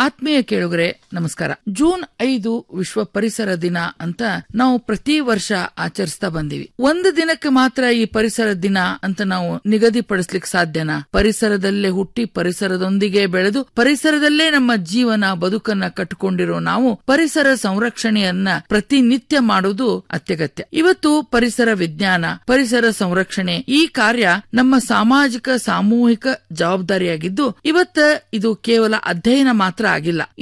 ಆತ್ಮೀಯ ಕೇಳುಗರೆ ನಮಸ್ಕಾರ ಜೂನ್ ಐದು ವಿಶ್ವ ಪರಿಸರ ದಿನ ಅಂತ ನಾವು ಪ್ರತಿ ವರ್ಷ ಆಚರಿಸ್ತಾ ಬಂದೀವಿ ಒಂದು ದಿನಕ್ಕೆ ಮಾತ್ರ ಈ ಪರಿಸರ ದಿನ ಅಂತ ನಾವು ನಿಗದಿಪಡಿಸ್ಲಿಕ್ಕೆ ಸಾಧ್ಯನಾ ಪರಿಸರದಲ್ಲೇ ಹುಟ್ಟಿ ಪರಿಸರದೊಂದಿಗೆ ಬೆಳೆದು ಪರಿಸರದಲ್ಲೇ ನಮ್ಮ ಜೀವನ ಬದುಕನ್ನ ಕಟ್ಟಿಕೊಂಡಿರೋ ನಾವು ಪರಿಸರ ಸಂರಕ್ಷಣೆಯನ್ನ ಪ್ರತಿನಿತ್ಯ ಮಾಡುವುದು ಅತ್ಯಗತ್ಯ ಇವತ್ತು ಪರಿಸರ ವಿಜ್ಞಾನ ಪರಿಸರ ಸಂರಕ್ಷಣೆ ಈ ಕಾರ್ಯ ನಮ್ಮ ಸಾಮಾಜಿಕ ಸಾಮೂಹಿಕ ಜವಾಬ್ದಾರಿಯಾಗಿದ್ದು ಇವತ್ತ ಇದು ಕೇವಲ ಅಧ್ಯಯನ ಮಾತ್ರ ಆಗಿಲ್ಲ